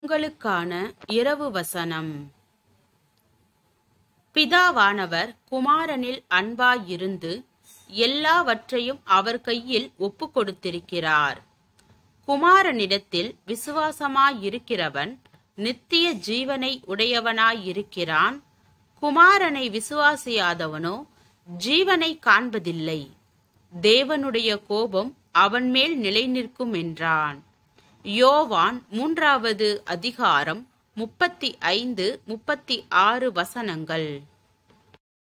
உங்களுக்கான இரவு வசனம் பிதாவானவர் குமாரனில் அன்பாயிருந்து எல்லாவற்றையும் அவர் கையில் ஒப்புக் கொடுத்திருக்கிறார் குமாரனிடத்தில் விசுவாசமாயிருக்கிறவன் நித்திய ஜீவனை உடையவனாயிருக்கிறான் குமாரனை விசுவாசியாதவனோ ஜீவனை காண்பதில்லை தேவனுடைய கோபம் அவன் மேல் நிலைநிற்கும் என்றான் யோவான் மூன்றாவது அதிகாரம் முப்பத்தி ஐந்து முப்பத்தி ஆறு வசனங்கள்